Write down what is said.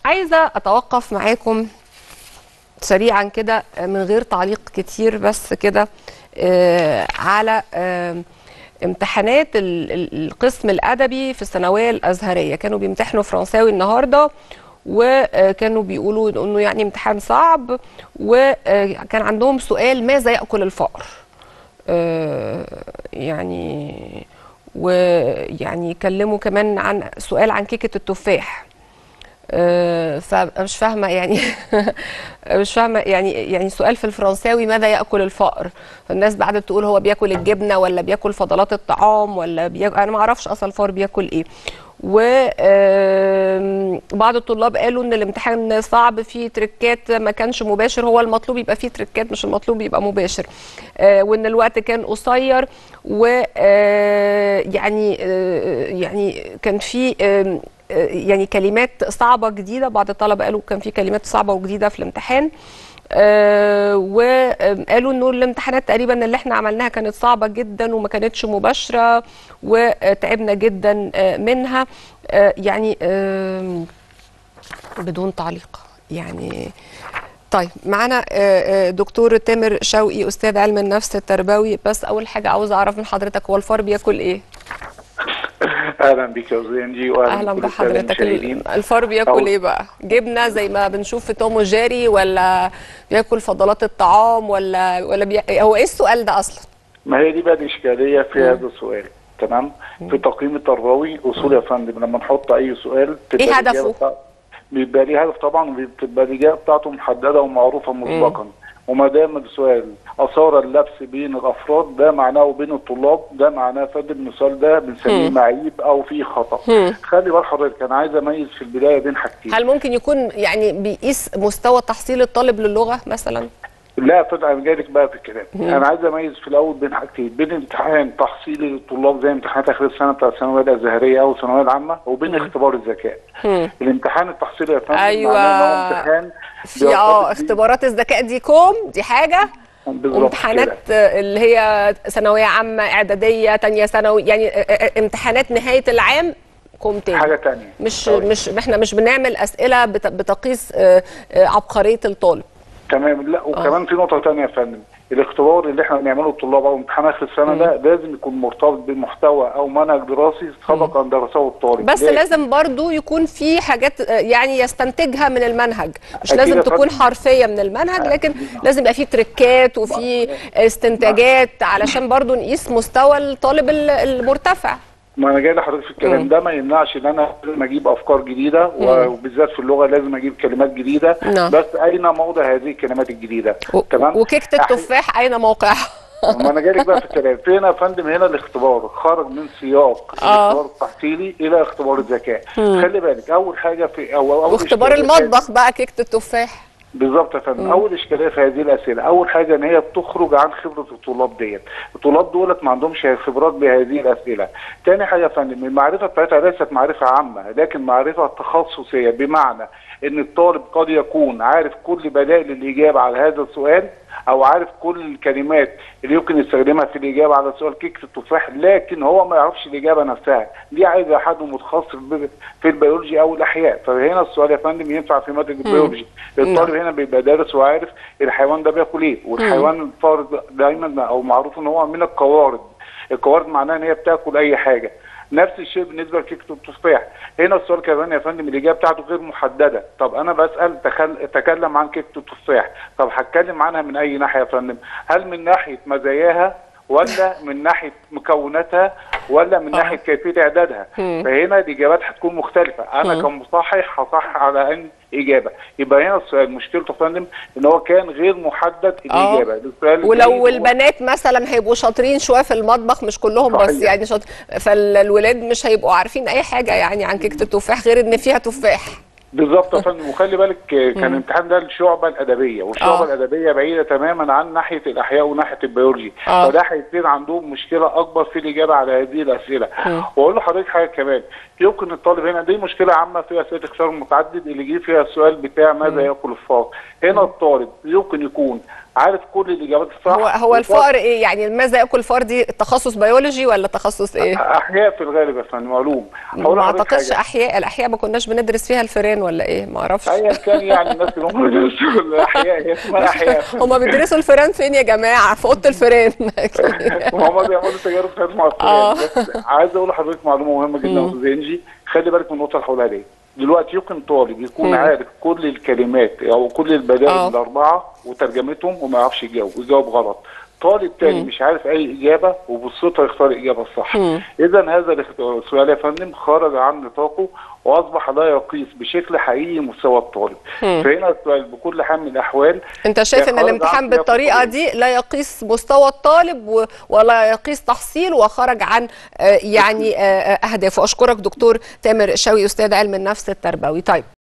عايزه اتوقف معاكم سريعا كده من غير تعليق كتير بس كده آه، على آه، امتحانات ال- ال- القسم الادبي في الثانويه الازهريه كانوا بيمتحنوا فرنساوي النهارده وكانوا بيقولوا انه يعني امتحان صعب وكان عندهم سؤال ماذا ياكل الفأر آه، يعني ويعني كلموا كمان عن سؤال عن كيكه التفاح آه، فمش فاهمه يعني مش فاهمه يعني يعني سؤال في الفرنساوي ماذا ياكل الفأر الناس قاعده تقول هو بياكل الجبنه ولا بياكل فضلات الطعام ولا بياكل انا ما اعرفش اصلا الفأر بياكل ايه وبعض الطلاب قالوا ان الامتحان صعب فيه تريكات ما كانش مباشر هو المطلوب يبقى فيه تريكات مش المطلوب يبقى مباشر آه، وان الوقت كان قصير و آه، يعني آه، يعني كان في آم، آه، يعني كلمات صعبه جديده بعض الطلبه قالوا كان في كلمات صعبه وجديده في الامتحان آه، وقالوا انه الامتحانات تقريبا اللي احنا عملناها كانت صعبه جدا وما كانتش مباشره وتعبنا جدا آه، منها آه، يعني آم، بدون تعليق يعني طيب معانا آه، آه، دكتور تامر شوقي استاذ علم النفس التربوي بس اول حاجه عاوزه اعرف من حضرتك هو الفار بياكل ايه اهلا بك يا استاذ انجي واهلا اهلا بكل السادة بحضرتك المشاهدين. الفار بياكل أول- ايه بقى جبنه زي ما بنشوف في توم وجيري ولا بياكل فضلات الطعام ولا ولا بي... هو ايه السؤال ده اصلا ما هي دي بقى الاشكاليه في هذا السؤال تمام في تقييم التربوي اصول يا فندم لما نحط اي سؤال تبقى إيه الإجابة هدفه؟ بتاع- بيبقى ليه هدف طبعا وبتبقى الاجابه بتاعته محدده ومعروفه مسبقا وما دام السؤال اثار اللبس بين الافراد ده معناه بين الطلاب ده معناه يا فندم إن السؤال ده بنسميه معيب او فيه خطا خلي بال حضرتك انا عايز اميز في البدايه بين حاجتين هل ممكن يكون يعني بيقيس مستوى تحصيل الطالب للغه مثلا لا طبعا انا جايلك بقى في الكلام انا عايز اميز في الاول بين حاجتين بين امتحان تحصيلي للطلاب زي امتحانات اخر السنه بتاع الثانويه الازهريه او الثانويه العامه وبين اختبار الذكاء الامتحان التحصيلي يا فندم أيوة. معناه إن هو امتحان في اه بيرتبط بيه- اختبارات الذكاء دي كوم دي حاجه بالظبط وامتحانات كده. آه، اللي هي ثانويه عامه اعداديه تانية ثانوي يعني آه، آه، امتحانات نهايه العام كوم تاني حاجه ثانيه مش مش احنا مش بنعمل اسئله بت- بتقيس آه، آه، عبقريه الطالب تمام لا وكمان في نقطه ثانيه يا فندم الاختبار اللي احنا بنعمله للطلاب او امتحان اخر السنه ده لازم يكون مرتبط بمحتوى او منهج دراسي سبق ان درسه الطالب بس ليه؟ لازم برضو يكون في حاجات آه، يعني يستنتجها من المنهج مش أكيد لازم يا تكون فندم. حرفيه من المنهج لكن لازم يبقى في تريكات وفي استنتاجات علشان برضو نقيس مستوى الطالب ال- المرتفع ما انا جاي لحضرتك في الكلام ده ما يمنعش ان انا لازم اجيب افكار جديده وبالذات في اللغه لازم اجيب كلمات جديده نعم. بس اين موضع هذه الكلمات الجديده و- تمام وكيكه أحي- التفاح اين موقعها ما انا جاي لك بقى في الكلام فين يا فندم هنا الاختبار خرج من سياق آه. الاختبار التحصيلي الى اختبار الذكاء خلي بالك اول حاجه في او اول واختبار إشكالية في- المطبخ بقى كيكه التفاح بالظبط يا فندم اول اشكاليه في هذه الاسئله اول حاجه ان هي بتخرج عن خبره الطلاب ديت الطلاب دولت ما عندهمش خبرات بهذه الاسئله تاني حاجه يا فندم المعرفه بتاعتها ليست معرفه عامه لكن معرفه تخصصيه بمعنى ان الطالب قد يكون عارف كل بدائل الاجابه على هذا السؤال او عارف كل الكلمات اللي يمكن يستخدمها في الاجابه على سؤال كيكه التفاح لكن هو ما يعرفش الاجابه نفسها دي عايزه حد متخصص ب- في البيولوجي او الاحياء فهنا السؤال يا فندم ينفع في ماده البيولوجي الطالب هنا بيبقى دارس وعارف الحيوان ده بياكل ايه والحيوان الفار دايما او معروف ان هو من القوارض القوارض معناها ان هي بتاكل اي حاجه نفس الشيء بالنسبه لكيكه التفاح هنا السؤال كمان يا فندم الاجابه بتاعته غير محدده طب انا بسال تخل... تكلم عن كيكه التفاح طب هتكلم عنها من اي ناحيه يا فندم هل من ناحيه مزاياها ولا من ناحيه مكوناتها ولا من ناحيه كيفيه اعدادها فهنا الاجابات هتكون مختلفه انا كمصحح هصحح على ان اجابه يبقى هنا السؤال مشكلته يا فندم ان هو كان غير محدد الاجابه السؤال ولو الجديد هو- البنات مثلا هيبقوا شاطرين شويه في المطبخ مش كلهم بس صحيح. يعني شاطر فالولاد مش هيبقوا عارفين اي حاجه يعني عن كيكه التفاح غير ان فيها تفاح بالظبط يا فندم وخلي بالك آه، كان الامتحان ده الشعبه الادبيه والشعبه آه. الادبيه بعيده تماما عن ناحيه الاحياء وناحيه البيولوجي آه. فده هيصير عندهم مشكله اكبر في الاجابه على هذه الاسئله واقول لحضرتك حاجه كمان يمكن الطالب هنا دي مشكله عامه في اسئله الاختيار المتعدد اللي جه فيها السؤال بتاع ماذا ياكل الفار هنا الطالب يمكن يكون عارف كل الاجابات الصح هو هو الفقر ايه يعني ماذا ياكل الفار دي تخصص بيولوجي ولا تخصص ايه احياء في الغالب يا فندم علوم ما اعتقدش احياء الاحياء ما كناش بندرس فيها الفيران ولا ايه ما اعرفش ايا كان يعني الناس اللي هم بيدرسوا الاحياء هي اسمها احياء هم بيدرسوا الفيران فين يا جماعه في اوضه الفيران وهم بيعملوا تجارب خارج مع الفيران بس عايز اقول لحضرتك معلومه مهمه جدا يا استاذ انجي خلي بالك من النقطه اللي هقولها دي دلوقتي يمكن طالب يكون مم. عارف كل الكلمات او كل البدائل آه. الاربعه وترجمتهم وما يعرفش يجاوب ويجاوب غلط طالب تاني مم. مش عارف اي اجابه وبالصدفه يختار الاجابه الصح مم. اذا هذا الاختيار- السؤال يا فندم خرج عن نطاقه واصبح لا يقيس بشكل حقيقي مستوى الطالب مم. فهنا السؤال بكل حال من الاحوال انت شايف ان خرج الامتحان عن سياق بالطريقه الطالب. دي لا يقيس مستوى الطالب و- ولا يقيس تحصيل وخرج عن آه، يعني آه، آه، اهدافه اشكرك دكتور تامر شوقي استاذ علم النفس التربوي طيب